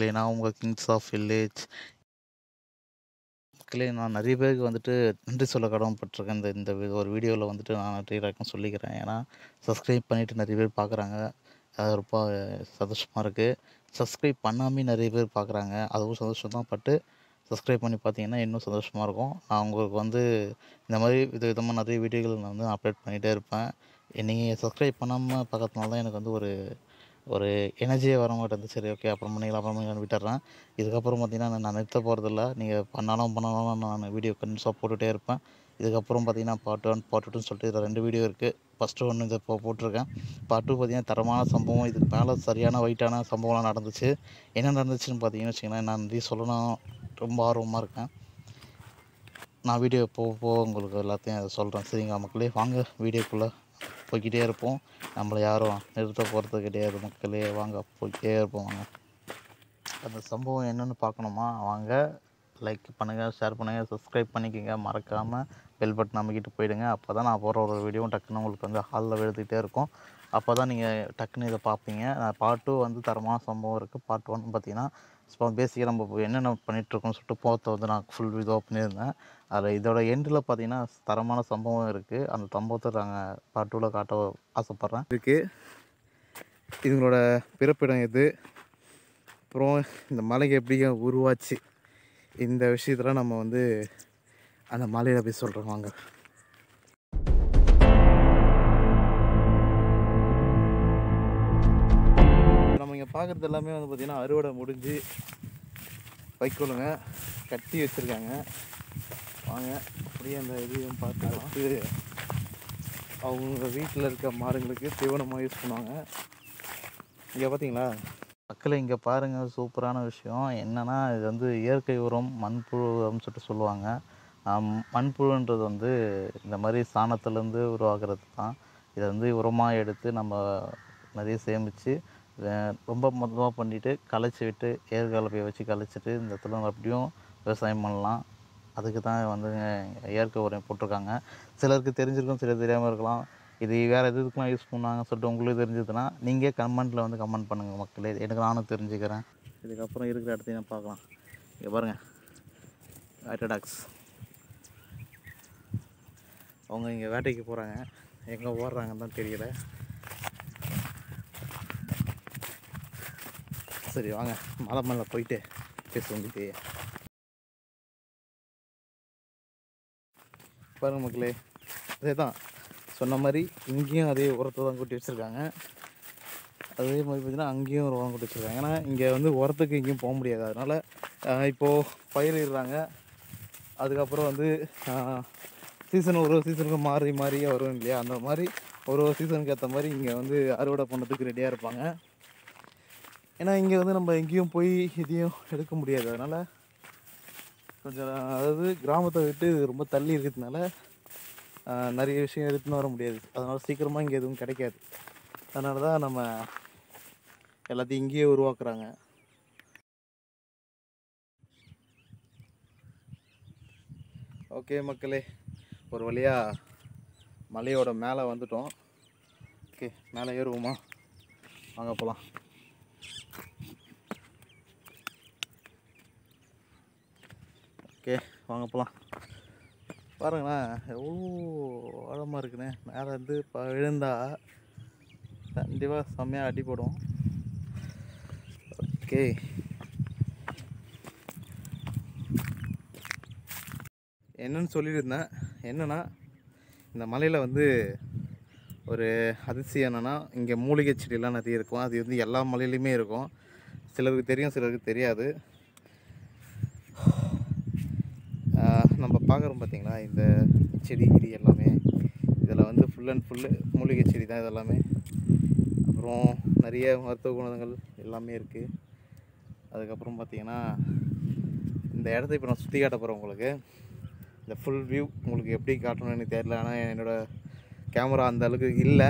மக்களே நான் உங்கள் கிங்ஸ் ஆஃப் வில்லேஜ் மக்களே நான் நிறைய பேருக்கு வந்துட்டு நன்றி சொல்ல கடமைப்பட்டிருக்கேன் இந்த இந்த வி- ஒரு வீடியோவில் வந்துட்டு நான் நன்றி ரகம் சொல்லிக்கிறேன் ஏன்னா சப்ஸ்கிரைப் பண்ணிவிட்டு நிறைய பேர் பார்க்குறாங்க அது ரொம்ப சந்தோஷமாக இருக்குது சப்ஸ்கிரைப் பண்ணாமே நிறைய பேர் பார்க்குறாங்க அதுவும் சந்தோஷம் தான் பட்டு சப்ஸ்கிரைப் பண்ணி பார்த்தீங்கன்னா இன்னும் சந்தோஷமாக இருக்கும் நான் உங்களுக்கு வந்து இந்த மாதிரி வித விதமாக நிறைய வீடியோகள் நான் வந்து அப்டேட் பண்ணிகிட்டே இருப்பேன் நீங்கள் சப்ஸ்கிரைப் பண்ணாமல் பார்க்கறதுனால தான் எனக்கு வந்து ஒரு ஒரு எனர்ஜியே வர மாட்டேங்குது சரி ஓகே அப்புறம் பண்ணிக்கலாம் அப்புறம் பண்ணிக்கலாம் விட்டுறேன் இதுக்கப்புறம் பார்த்தீங்கன்னா நான் நிறுத்த போகிறதில்ல நீங்கள் பண்ணாலும் பண்ணாலும் நான் வீடியோ கண்டிப்பாக போட்டுகிட்டே இருப்பேன் இதுக்கப்புறம் பார்த்தீங்கன்னா பார்ட் ஒன் பார்ட் டூன்னு சொல்லிட்டு இதில் ரெண்டு வீடியோ இருக்குது ஃபஸ்ட்டு ஒன்று இதை இப்போ போட்டிருக்கேன் பார்ட் டூ பார்த்தீங்கன்னா தரமான சம்பவம் இதுக்கு மேலே சரியான வெயிட்டான சம்பவம்லாம் நடந்துச்சு என்ன நடந்துச்சுன்னு பார்த்தீங்கன்னு வச்சிங்களேன் நான் நிறைய சொல்லணும் ரொம்ப ஆர்வமாக இருக்கேன் நான் வீடியோ போக போக உங்களுக்கு எல்லாத்தையும் அதை சொல்கிறேன் சரிங்களா மக்களே வாங்க வீடியோக்குள்ளே போய்க்கிட்டே இருப்போம் நம்மளை யாரும் நிறுத்த போகிறது கிடையாது மக்களே வாங்க போய்க்கிட்டே இருப்போம் வாங்க அந்த சம்பவம் என்னென்னு பார்க்கணுமா வாங்க லைக் பண்ணுங்கள் ஷேர் பண்ணுங்கள் சப்ஸ்கிரைப் பண்ணிக்கோங்க மறக்காமல் பெல் பட்டன் அமைக்கிட்டு போயிடுங்க அப்போ தான் நான் போகிற ஒரு வீடியோவும் டக்குன்னு உங்களுக்கு வந்து ஹாலில் விழுந்துக்கிட்டே இருக்கும் அப்போ தான் நீங்கள் டக்குன்னு இதை பார்ப்பீங்க பார்ட் டூ வந்து தரமான சம்பவம் இருக்குது பார்ட் ஒன் பார்த்தீங்கன்னா இப்போ பேசிக்காக நம்ம இப்போ என்னென்ன பண்ணிகிட்ருக்கோம்னு சொல்லிட்டு போகிறத வந்து நான் ஃபுல் இதுவாக பண்ணியிருந்தேன் அதில் இதோட எண்டில் பார்த்தீங்கன்னா தரமான சம்பவம் இருக்குது அந்த சம்பவத்தை நாங்கள் பார்ட் டூவில் காட்ட ஆசைப்பட்றேன் இருக்குது இதுங்களோட பிறப்பிடம் எது அப்புறம் இந்த மலைக்கு எப்படி உருவாச்சு இந்த விஷயத்தில் நம்ம வந்து அந்த மலையில் போய் சொல்கிறோம் வாங்க நம்ம இங்கே பார்க்குறது எல்லாமே வந்து பார்த்திங்கன்னா அறுவடை முடிஞ்சு வைக்கோலுங்க கட்டி வச்சுருக்காங்க வாங்க அப்படியே அந்த இதையும் பார்த்து அவங்க வீட்டில் இருக்க மாடுங்களுக்கு தீவனமாக யூஸ் பண்ணுவாங்க இங்கே பார்த்தீங்களா மக்களை இங்கே பாருங்கள் சூப்பரான விஷயம் என்னென்னா இது வந்து இயற்கை உரம் மண்புழு உரம்னு சொல்லிட்டு சொல்லுவாங்க ஆம், மண்புழுன்றது வந்து இந்த மாதிரி சாணத்துலேருந்து உருவாகிறது தான் இதை வந்து உரமாக எடுத்து நம்ம நிறைய சேமித்து ரொம்ப மொத்தமாக பண்ணிவிட்டு களைச்சி விட்டு ஏர் கலப்பையை வச்சு களைச்சிட்டு இந்த இடத்துல மறுபடியும் விவசாயம் பண்ணலாம் அதுக்கு தான் வந்து இயற்கை உரம் போட்டிருக்காங்க சிலருக்கு தெரிஞ்சிருக்கும் சிலர் தெரியாமல் இருக்கலாம் இது வேறு எதுக்குலாம் யூஸ் பண்ணுவாங்கன்னு சொல்லிட்டு உங்களுக்கு தெரிஞ்சதுன்னா நீங்கள் கமெண்ட்டில் வந்து கமெண்ட் பண்ணுங்கள் மக்களே எனக்கு நானும் தெரிஞ்சுக்கிறேன் இதுக்கப்புறம் இருக்கிற இடத்தையும் பார்க்கலாம் இங்கே பாருங்கள் வேட்டடாக்ஸ் அவங்க இங்கே வேட்டைக்கு போகிறாங்க எங்கே ஓடுறாங்கன்னு தான் தெரியல சரி வாங்க மலை மேலே போயிட்டு பேசுவோம் கிட்டே பாருங்க மக்களே அதே தான் சொன்ன மாதிரி இங்கேயும் அதே உரத்தை தான் கொட்டி வச்சுருக்காங்க அதே மாதிரி பார்த்தீங்கன்னா அங்கேயும் ஒரு உரம் கொட்டி வச்சுருக்காங்க ஏன்னா இங்கே வந்து உரத்துக்கு எங்கேயும் போக முடியாது அதனால் இப்போது பயிரிடுறாங்க அதுக்கப்புறம் வந்து சீசன் ஒரு சீசனுக்கு மாறி மாறி வரும் இல்லையா அந்த மாதிரி ஒரு ஒரு சீசனுக்கு ஏற்ற மாதிரி இங்கே வந்து அறுவடை பண்ணுறதுக்கு ரெடியாக இருப்பாங்க ஏன்னா இங்கே வந்து நம்ம எங்கேயும் போய் எதையும் எடுக்க முடியாது அதனால் கொஞ்சம் அதாவது கிராமத்தை விட்டு இது ரொம்ப தள்ளி இருக்கிறதுனால ஆஹ், நிறைய விஷயம் எடுத்துன்னு வர முடியாது அதனால் சீக்கிரமாக இங்கே எதுவும் கிடைக்காது அதனால தான் நம்ம எல்லாத்தையும் இங்கேயே உருவாக்குறாங்க ஓகே மக்களே ஒரு வழியாக மலையோட மேலே வந்துட்டோம் ஓகே மேலே ஏறுவோமா வாங்க போகலாம் ஓகே வாங்க போகலாம் பாருங்களேன் எவ்வளோ ஆழமாக இருக்குண்ணே மேலே இருந்து இப்போ விழுந்தா கண்டிப்பாக செம்மையாக அடிபடும் ஓகே என்னன்னு சொல்லியிருந்தேன் என்னன்னா இந்த மலையில் வந்து ஒரு அதிசயம் என்னென்னா இங்கே மூலிகை செடியெல்லாம் நிறைய இருக்கும் அது வந்து எல்லா மலையிலையுமே இருக்கும் சிலருக்கு தெரியும் சிலருக்கு தெரியாது ஆஹ் நம்ம பார்க்குறோம் பார்த்தீங்களா இந்த செடி கிடி எல்லாமே இதில் வந்து ஃபுல் அண்ட் ஃபுல்லு மூலிகை செடி தான் இதெல்லாமே அப்புறம் நிறைய மருத்துவ குணங்கள் எல்லாமே இருக்குது அதுக்கப்புறம் பார்த்தீங்கன்னா இந்த இடத்த இப்போ நான் சுற்றி காட்ட போகிறேன் உங்களுக்கு இந்த ஃபுல் வியூ உங்களுக்கு எப்படி காட்டணும்னு எனக்கு தெரியல ஆனால் என்னோடய கேமரா அந்த அளவுக்கு இல்லை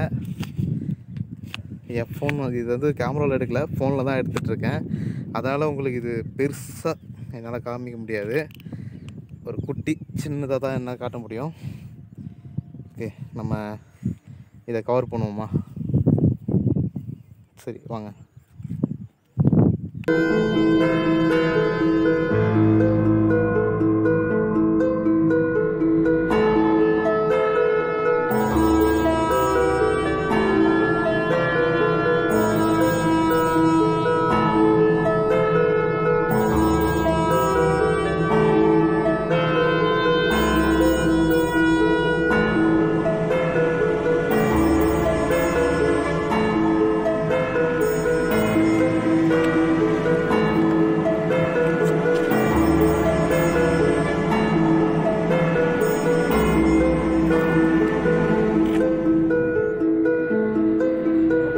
என் ஃபோன் இது வந்து கேமராவில் எடுக்கல ஃபோனில் தான் எடுத்துகிட்டு இருக்கேன் அதனால் உங்களுக்கு இது பெருசாக என்னால் காமிக்க முடியாது ஒரு குட்டி சின்னதாக தான் என்ன காட்ட முடியும் ஓகே நம்ம இதை கவர் பண்ணுவோமா சரி வாங்க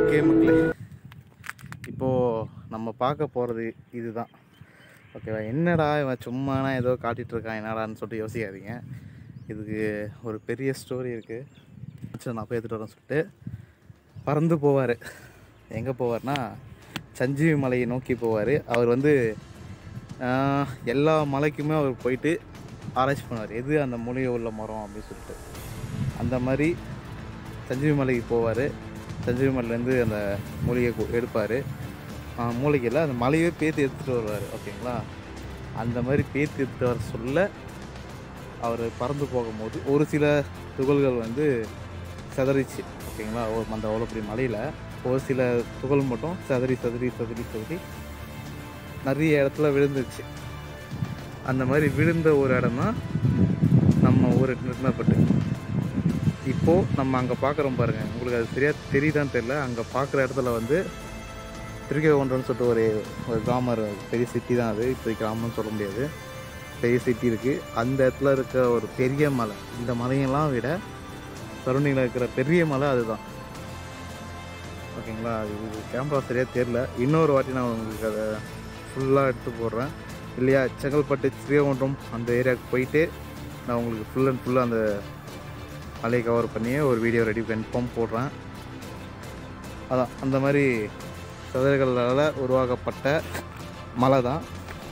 ஓகே மக்களே இப்போது நம்ம பார்க்க போகிறது இதுதான் ஓகேவா என்னடா இவன் சும்மானா ஏதோ காட்டிகிட்டு இருக்கான் என்னடான்னு சொல்லிட்டு யோசிக்காதீங்க இதுக்கு ஒரு பெரிய ஸ்டோரி இருக்குது சரி நான் போய் எடுத்துகிட்டு வரேன்னு சொல்லிட்டு பறந்து போவார் எங்கே போவார்னா சஞ்சீவி மலையை நோக்கி போவார் அவர் வந்து ஆஹ், எல்லா மலைக்குமே அவர் போயிட்டு ஆராய்ச்சி பண்ணுவார் எது அந்த மூலிகை உள்ள மரம் அப்படின்னு சொல்லிட்டு அந்த மாதிரி சஞ்சீவி மலைக்கு போவார் சஞ்சீவி மலையிலேருந்து அந்த மூலிகை கு- எடுப்பார் மூலிகையில் அந்த மலையே பேத்து எடுத்துகிட்டு வருவார் ஓகேங்களா அந்த மாதிரி பேத்து எடுத்துகிட்டு வர சொல்ல அவர் பறந்து போகும்போது ஒரு சில துகள்கள் வந்து சிதறிச்சு ஓகேங்களா ஒரு- அந்த அவ்வளோ பெரிய மலையில் ஒரு சில துகள் மட்டும் சிதறி சிதறி சிதறி சிதறி நிறைய இடத்துல விழுந்துச்சு அந்த மாதிரி விழுந்த ஒரு இடம் தான் நம்ம ஊர் நிறுவனப்பட்டு இப்போது நம்ம அங்கே பார்க்குறோம் பாருங்கள் உங்களுக்கு அது சரியாக தெரியுதான்னு தெரியல அங்கே பார்க்குற இடத்துல வந்து திருக்கோன்றம்னு சொல்லிட்டு ஒரு ஒரு கிராமம் இருக்கு. பெரிய சிட்டி தான் அது இப்போ கிராமம்னு சொல்ல முடியாது பெரிய சிட்டி இருக்குது அந்த இடத்துல இருக்க ஒரு பெரிய மலை இந்த மலையெல்லாம் விட சரௌண்டிங்கில் இருக்கிற பெரிய மலை அதுதான் ஓகேங்களா அது இது கேமரா சரியாக தெரில இன்னொரு வாட்டி நான் உங்களுக்கு அதை ஃபுல்லாக எடுத்து போடுறேன் இல்லையா செங்கல்பட்டு ஸ்ரீகுன்றம் அந்த ஏரியாவுக்கு போயிட்டு நான் உங்களுக்கு ஃபுல் அண்ட் ஃபுல்லாக அந்த மலையை கவர் பண்ணி ஒரு வீடியோ ரெடி கன்ஃபார்ம் போடுறேன் அதான் அந்த மாதிரி சதுரங்களால் உருவாக்கப்பட்ட மலை தான்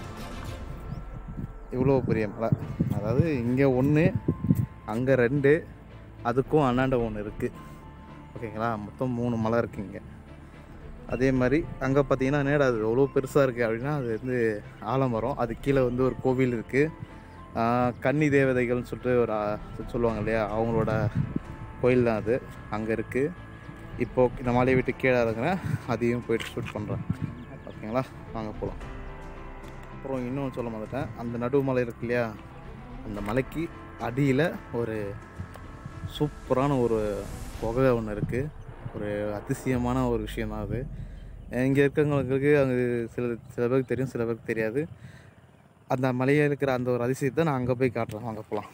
இவ்வளோ பெரிய மலை அதாவது இங்கே ஒன்று அங்கே ரெண்டு அதுக்கும் அண்ணாண்ட ஒன்று இருக்குது ஓகேங்களா மொத்தம் மூணு மலை இருக்குது இங்கே அதே மாதிரி அங்கே பார்த்தீங்கன்னா நேடா அது எவ்வளோ பெருசாக இருக்குது அப்படின்னா அது வந்து ஆலமரம் அது கீழே வந்து ஒரு கோவில் இருக்குது கன்னி தேவதைகள்னு சொல்லிட்டு ஒரு ஆ- சொல்லுவாங்க இல்லையா அவங்களோட கோயில் தான் அது அங்கே இருக்குது இப்போது இந்த மலையை விட்டு கீழே இறங்குறேன் அதையும் போயிட்டு ஷூட் பண்ணுறேன் ஓகேங்களா வாங்க போகலாம் அப்புறம் இன்னொன்று சொல்ல மாட்டேன் அந்த நடுவு மலை இருக்கு இல்லையா அந்த மலைக்கு அடியில் ஒரு சூப்பரான ஒரு புகை ஒன்று இருக்குது ஒரு அதிசயமான ஒரு விஷயம் தான் அது இங்கே இருக்கவங்களுக்கு அங்கே சில சில பேருக்கு தெரியும் சில பேருக்கு தெரியாது அந்த மலையில் இருக்கிற அந்த ஒரு அதிசயத்தை நான் அங்கே போய் காட்டுறேன் வாங்க போகலாம்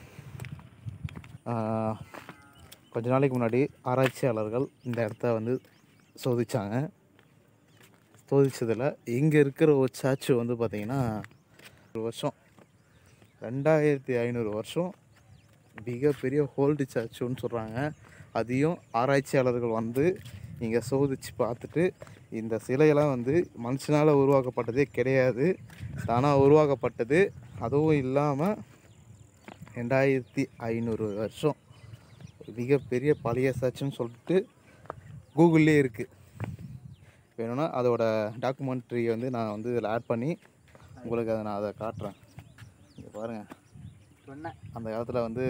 கொஞ்ச நாளைக்கு முன்னாடி ஆராய்ச்சியாளர்கள் இந்த இடத்த வந்து சோதிச்சாங்க சோதிச்சதில் இங்கே இருக்கிற ஒரு சாச்சு வந்து பார்த்திங்கன்னா ஒரு வருஷம் ரெண்டாயிரத்தி ஐநூறு வருஷம் மிகப்பெரிய ஹோல்டு சர்ச்சுன்னு சொல்கிறாங்க அதையும் ஆராய்ச்சியாளர்கள் வந்து இங்கே சோதிச்சு பார்த்துட்டு இந்த சிலையெல்லாம் வந்து மனுஷனால் உருவாக்கப்பட்டதே கிடையாது தானாக உருவாக்கப்பட்டது அதுவும் இல்லாமல் ரெண்டாயிரத்தி ஐநூறு வருஷம் மிகப்பெரிய பழைய சர்ச்சுன்னு சொல்லிட்டு கூகுள்லேயே இருக்குது வேணும்னா அதோட டாக்குமெண்ட்ரி வந்து நான் வந்து இதில் ஆட் பண்ணி உங்களுக்கு அதை நான் அதை காட்டுறேன் இங்கே பாருங்கள் சொன்னேன் அந்த காலத்தில் வந்து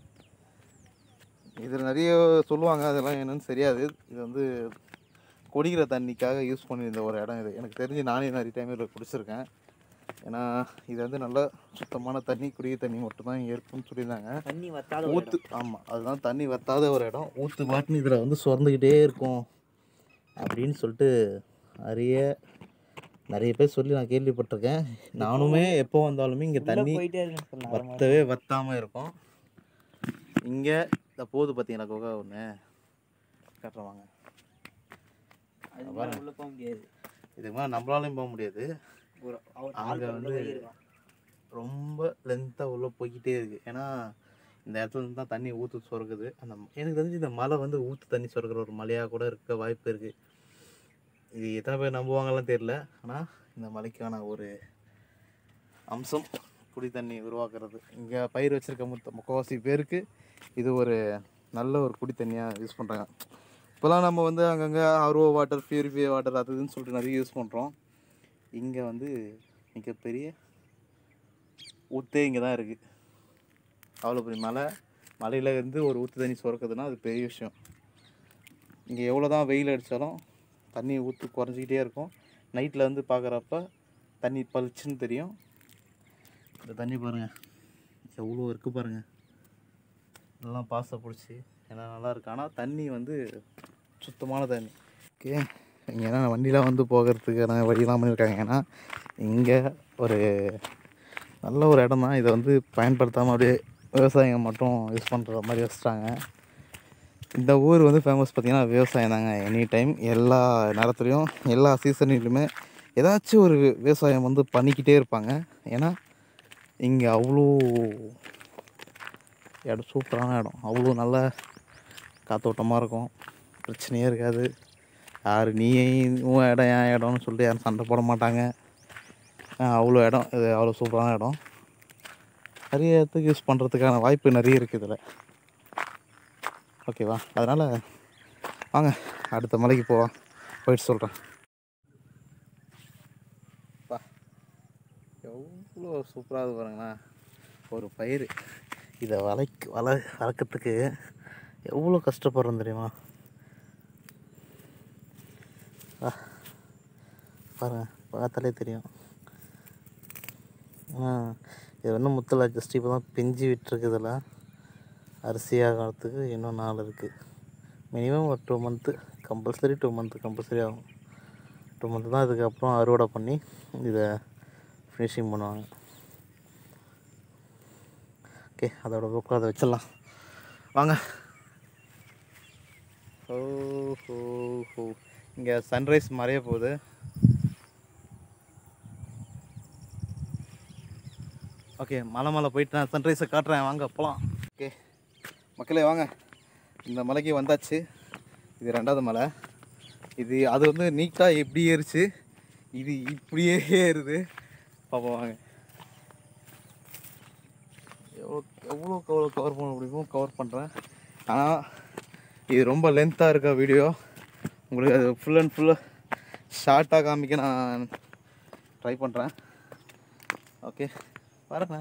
இதில் நிறைய சொல்லுவாங்க அதெல்லாம் என்னன்னு தெரியாது இது வந்து குடிக்கிற தண்ணிக்காக யூஸ் பண்ணியிருந்த ஒரு இடம் இது எனக்கு தெரிஞ்சு நானே நிறைய டைம் இதில் குடிச்சிருக்கேன் ஏன்னா இது வந்து நல்ல சுத்தமான தண்ணி குடிக்கிற தண்ணி மட்டும்தான் இங்கே இருக்குன்னு சொல்லியிருந்தாங்க தண்ணி வத்தாத ஊற்று ஆமாம் அதுதான் தண்ணி வத்தாத ஒரு இடம் ஊற்று பாட்டுன்னு இதில் வந்து சுரந்துக்கிட்டே இருக்கும் அப்படின்னு சொல்லிட்டு நிறைய நிறைய பேர் சொல்லி நான் கேள்விப்பட்டிருக்கேன் நானுமே எப்போ வந்தாலுமே இங்கே தண்ணி போயிட்டே இருக்குன்னு சொன்னாங்க வத்தவே வத்தாமல் இருக்கும் இங்கே இந்த போது பார்த்தீங்களா குகை ஒன்று கட்டுறவாங்க அது மேல உள்ள போக முடியாது இதுக்கு மேலே நம்மளாலையும் போக முடியாது ஒரு அவர் அங்க ஆள் வந்து வந்து இருக்கும் ரொம்ப லென்த்தாக உள்ளே போய்கிட்டே இருக்குது ஏன்னா இந்த இடத்துல இருந்து தான் தண்ணி ஊற்று சுரக்குது அந்த எனக்கு தெரிஞ்சு இந்த மலை வந்து ஊற்று தண்ணி சுரக்கிற ஒரு மலையாக கூட இருக்க வாய்ப்பு இருக்குது இது எத்தனை பேர் நம்புவாங்கலாம் தெரியல ஆனால் இந்த மலைக்கான ஒரு அம்சம் குடி தண்ணி உருவாக்குறது இங்கே பயிர் வச்சுருக்க முத்த முக்கால்வாசி பேருக்கு இது ஒரு நல்ல ஒரு குடி தண்ணியாக யூஸ் பண்ணுறாங்க இப்போலாம் நம்ம வந்து அங்கங்கே ஆர்ஓ வாட்டர் பியூரிஃபை வாட்டர் அது இதுன்னு சொல்லிட்டு நிறைய யூஸ் பண்ணுறோம் இங்கே வந்து மிகப்பெரிய ஊற்றே இங்கே தான் இருக்குது அவ்வளோ பெரிய மலை மலையில இருந்து ஒரு ஊற்று தண்ணி சுரக்குதுன்னா அது பெரிய விஷயம் இங்கே எவ்வளோ தான் வெயில் அடித்தாலும் தண்ணி ஊற்று குறைஞ்சிக்கிட்டே இருக்கும் நைட்டில் வந்து பார்க்குறப்ப தண்ணி பளிச்சுன்னு தெரியும் இந்த தண்ணி பாருங்கள் எவ்வளோ இருக்குது பாருங்கள் எல்லாம் பாசை பிடிச்சி எல்லாம் நல்லா இருக்கு ஆனால் தண்ணி வந்து சுத்தமான தண்ணி ஓகே இங்கே ஏன்னா வண்டிலாம் வந்து போகிறதுக்கான வழியெல்லாம் பண்ணியிருக்காங்க ஏன்னா இங்கே ஒரு நல்ல ஒரு இடம் தான் இதை வந்து பயன்படுத்தாமல் அப்படியே விவசாயிங்க மட்டும் யூஸ் பண்ணுற மாதிரி வச்சுட்டாங்க இந்த ஊர் வந்து ஃபேமஸ் பார்த்திங்கன்னா விவசாயம் தாங்க எனி டைம் எல்லா நேரத்துலையும் எல்லா சீசன்லையுமே ஏதாச்சும் ஒரு விவசாயம் வந்து பண்ணிக்கிட்டே இருப்பாங்க ஏன்னா இங்கே அவ்வளோ இடம் சூப்பரான இடம் அவ்வளோ நல்ல காத்தோட்டமாக இருக்கும் பிரச்சனையே இருக்காது யார் நீ உன் இடம் என் இடம்னு சொல்லிட்டு யாரும் சண்டை போட மாட்டாங்க ஆஹ் அவ்வளோ இடம் இது அவ்வளோ சூப்பரான இடம் நிறைய இடத்துக்கு யூஸ் பண்ணுறதுக்கான வாய்ப்பு நிறைய இருக்குது இதில் ஓகேவா அதனால் வாங்க அடுத்த மலைக்கு போவோம் போயிட்டு சொல்கிறேன் பா எவ்வளோ சூப்பராக இது பாருங்களேன் ஒரு பயிர் இதை வளைக்க வள வளர்க்கறதுக்கு எவ்வளோ கஷ்டப்படுறோம் தெரியுமா ஆ பாருங்க பார்த்தாலே தெரியும் ஆ இது ஒன்றும் முத்தலை ஜஸ்ட் இப்போ தான் பிஞ்சு விட்டுருக்குதுல அரிசி ஆகிறதுக்கு இன்னும் நாள் இருக்குது மினிமம் ஒரு two month compulsory two month compulsory ஆகும் டூ மந்த்து தான் இதுக்கப்புறம் அறுவடை பண்ணி இதை ஃபினிஷிங் பண்ணுவாங்க ஓகே அதோட போக்கில் அதை வச்சிடலாம் வாங்க ஓ ஹோ ஹோ இங்கே சன்ரைஸ் மறைய போகுது ஓகே மலை மலை போயிட்டு நான் சன்ரைஸை காட்டுறேன் வாங்க போகலாம் ஓகே மக்களே வாங்க இந்த மலைக்கு வந்தாச்சு இது ரெண்டாவது மலை இது அது வந்து நீட்டாக எப்படி ஏறுச்சு இது இப்படியே ஏறுது பார்ப்போம் வாங்க எவ்வளோ எவ்வளோ கவர் கவர் பண்ண முடியுமோ கவர் பண்ணுறேன் ஆனால் இது ரொம்ப லென்த்தாக இருக்க வீடியோ உங்களுக்கு அது ஃபுல் அண்ட் ஃபுல்லாக ஷார்ட்டாக காமிக்க நான் ட்ரை பண்ணுறேன் ஓகே பாருங்க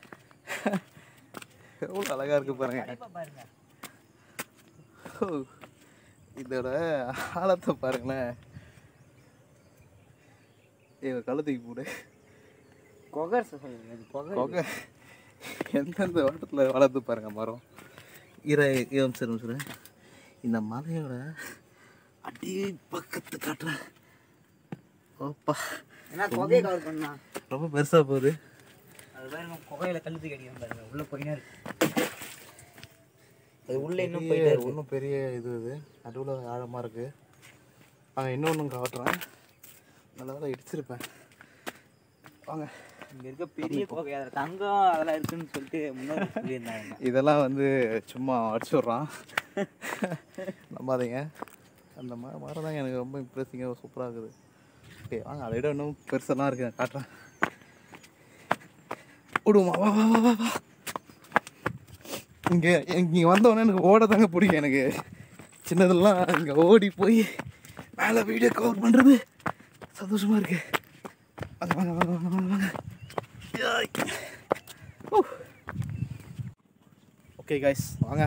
எவ்வளோ அழகாக இருக்குது பாருங்க பாருங்க ஓ, இதோட ஆழத்தை பாருங்களேன் எங்க கழுத்துக்கு போடு கொகர் சொல்லுங்க இது கொகர் கொகை எந்தெந்த வாட்டத்தில் வளர்த்து பாருங்க மரம் இரை ஏம் சரி சார் இந்த மலையோட அடி பக்கத்து காட்டுறேன் ஓப்பா ஏன்னா கொகையை கவர் பண்ணா ரொம்ப பெருசாக போகுது அது பாருங்க கொகையில கழுத்து கடிக்கும் பாருங்க உள்ள போயினே இருக்கு அது உள்ள இன்னும் பெரிய- போயிட்டே இருக்கு இன்னும் பெரிய இது இது நடுவில் ஆழமாக இருக்குது நாங்கள் இன்னொன்று காட்டுறேன் நல்ல வேலை இடிச்சிருப்பேன் வாங்க இங்க இருக்க பெரிய கொகை அதில் தங்கம் அதெல்லாம் இருக்குன்னு சொல்லிட்டு முன்னாடி சொல்லியிருந்தாங்க இதெல்லாம் வந்து சும்மா அடிச்சு விட்றான் நம்பாதீங்க அந்த ம மரம் தான் எனக்கு ரொம்ப இம்ப்ரெஸிங்காக சூப்பராக இருக்குது ஓகே வாங்க அதை விட இன்னும் பெருசெல்லாம் இருக்குது நான் காட்டுறேன் விடுமா வா வா வா வா வா இங்கே இங்கே வந்தவொடனே எனக்கு ஓட தாங்க பிடிக்கும் எனக்கு சின்னதெல்லாம் இங்கே ஓடி போய் மேலே வீடியோ கவர் பண்ணுறது சந்தோஷமாக இருக்கு வாங்க வாங்க வாங்க வாங்க வாங்க வாங்க யாய். ஊ. ஓகே கைஸ் வாங்க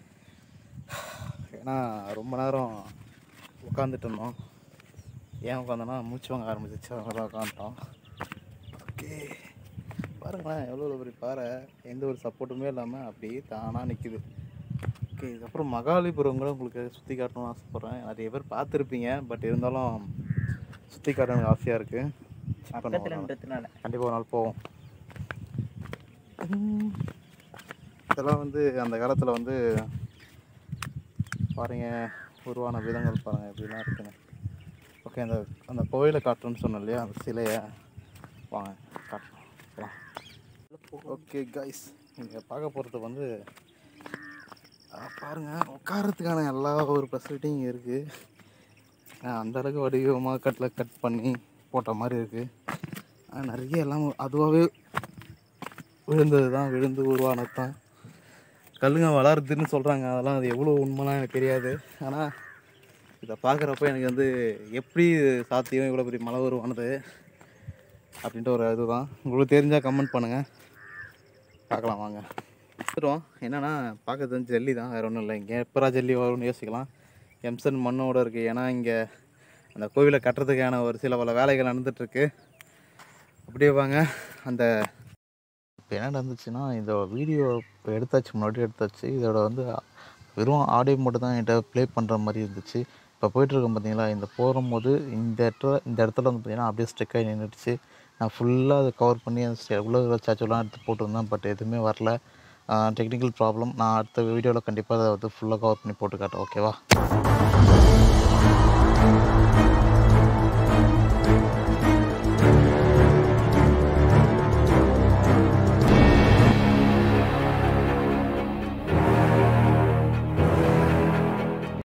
ஏன்னா ரொம்ப நேரம் உட்காந்துட்டு இருந்தோம் ஏன் உட்காந்தோன்னா மூச்சு வாங்க ஆரம்பிச்சிச்சு அதனால உட்காந்துட்டோம் ஓகே பாருங்களேன் எவ்வளோ பெரிய பாறை எந்த ஒரு சப்போர்ட்டுமே இல்லாமல் அப்படியே தானாக நிற்குது ஓகே இதுக்கப்புறம் மகாலிபுரம் கூட உங்களுக்கு சுற்றி காட்டணும்னு ஆசைப்பட்றேன் நிறைய பேர் பார்த்துருப்பீங்க பட் இருந்தாலும் சுற்றி காட்ட எனக்கு ஆசையாக இருக்குது பக்கத்துலன்றதுனால கண்டிப்பாக ஒரு நாள் போவோம் உம். இதெல்லாம் வந்து அந்த காலத்தில் வந்து பாருங்க உருவான விதங்கள் பாருங்க இப்படிலாம் இருக்குங்க ஓகே அந்த அந்த கோயிலை காட்டுறோன்னு சொன்னேன் இல்லையா அந்த சிலையை வாங்க காட்டுறோம் போலாம் ஓகே கைஸ் நீங்கள் பார்க்க போகிறது வந்து அஹ், பாருங்க உட்காரத்துக்கான எல்லா ஒரு ஃபெசிலிட்டியும் இங்கே இருக்குது அந்த அளவுக்கு வடிவமாக கட்டில் கட் பண்ணி போட்ட மாதிரி இருக்குது ஆனால் நிறைய எல்லாம் அதுவாகவே விழுந்தது தான் விழுந்து உருவானது தான் கல்லுங்க வளருதுன்னு சொல்கிறாங்க அதெல்லாம் அது எவ்வளோ உண்மைலாம் எனக்கு தெரியாது ஆனால் இதை பார்க்குறப்ப எனக்கு வந்து எப்படி இது சாத்தியம் இவ்வளோ பெரிய மழை உருவானது அப்படின்ட்டு ஒரு இதுதான் உங்களுக்கு தெரிஞ்சால் கமெண்ட் பண்ணுங்கள் பார்க்கலாம் வாங்க வந்துடும் என்னென்னா பார்க்கறது ஜல்லி தான் வேறு ஒன்றும் இல்லை இங்கே எப்பரா ஜல்லி வரும்னு யோசிக்கலாம் எம்சன் மண்ணோட இருக்குது ஏன்னா இங்கே அந்த கோவிலை கட்டுறதுக்கான ஒரு சில பல வேலைகள் நடந்துகிட்ருக்கு அப்படியே வாங்க அந்த இப்போ என்ன நடந்துச்சுன்னா இந்த வீடியோ இப்போ எடுத்தாச்சு முன்னாடி எடுத்தாச்சு இதோட வந்து வெறும் ஆடியோ மட்டும் தான் என்கிட்ட ப்ளே பண்ணுற மாதிரி இருந்துச்சு இப்போ போயிட்டுருக்கோம் பார்த்தீங்களா இந்த போகும்போது இந்த இடத்துல இந்த இடத்துல வந்து பார்த்தீங்கன்னா அப்படியே ஸ்ட்ரெக் ஆகி நின்றுடுச்சு நான் ஃபுல்லாக அதை கவர் பண்ணி அந்த ஸ்டெ உள்ள சாச்செல்லாம் எடுத்து போட்டிருந்தேன் பட் எதுவுமே வரல டெக்னிக்கல் ப்ராப்ளம் நான் அடுத்த வீடியோவில் கண்டிப்பாக அதை வந்து ஃபுல்லாக கவர் பண்ணி போட்டு காட்டுறேன் ஓகேவா